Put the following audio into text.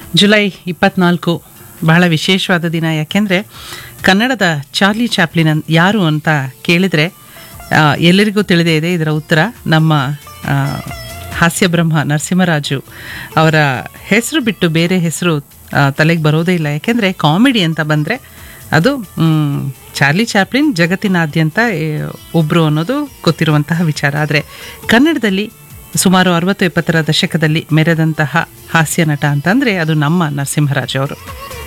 July ಇಪ್ಪತ್ನಾಲ್ಕು ಬಹಳ ವಿಶೇಷವಾದ ದಿನ ಯಾಕೆಂದರೆ ಕನ್ನಡದ ಚಾರ್ಲಿ ಚಾಪ್ಲಿನ್ ಅನ್- ಯಾರು ಅಂತ ಕೇಳಿದರೆ ಆ, ಎಲ್ಲರಿಗೂ ತಿಳಿದೇ ಇದೆ ಇದರ ಉತ್ತರ ನಮ್ಮ ಆ, ಹಾಸ್ಯ ಬ್ರಹ್ಮ ನರಸಿಂಹರಾಜು ಅವರ ಹೆಸರು ಬಿಟ್ಟು ಬೇರೆ ಹೆಸರು ತಲೆಗೆ ಬರೋದೇ ಇಲ್ಲ ಯಾಕೆಂದರೆ ಕಾಮಿಡಿ ಅಂತ ಬಂದರೆ ಅದು ಮ್, ಚಾರ್ಲಿ ಚಾಪ್ಲಿನ್ ಜಗತ್ತಿನಾದ್ಯಂತ ಏ, ಒಬ್ರು ಅನ್ನೋದು ಗೊತ್ತಿರುವಂತಹ ವಿಚಾರ ಆದರೆ ಕನ್ನಡದಲ್ಲಿ ಸುಮಾರು ಅರವತ್ತು ಎಪ್ಪತ್ತರ ದಶಕದಲ್ಲಿ ಮೆರೆದಂತಹ ಹಾಸ್ಯ ನಟ ಅಂತಂದರೆ ಅದು ನಮ್ಮ ನರಸಿಂಹರಾಜು ಅವರು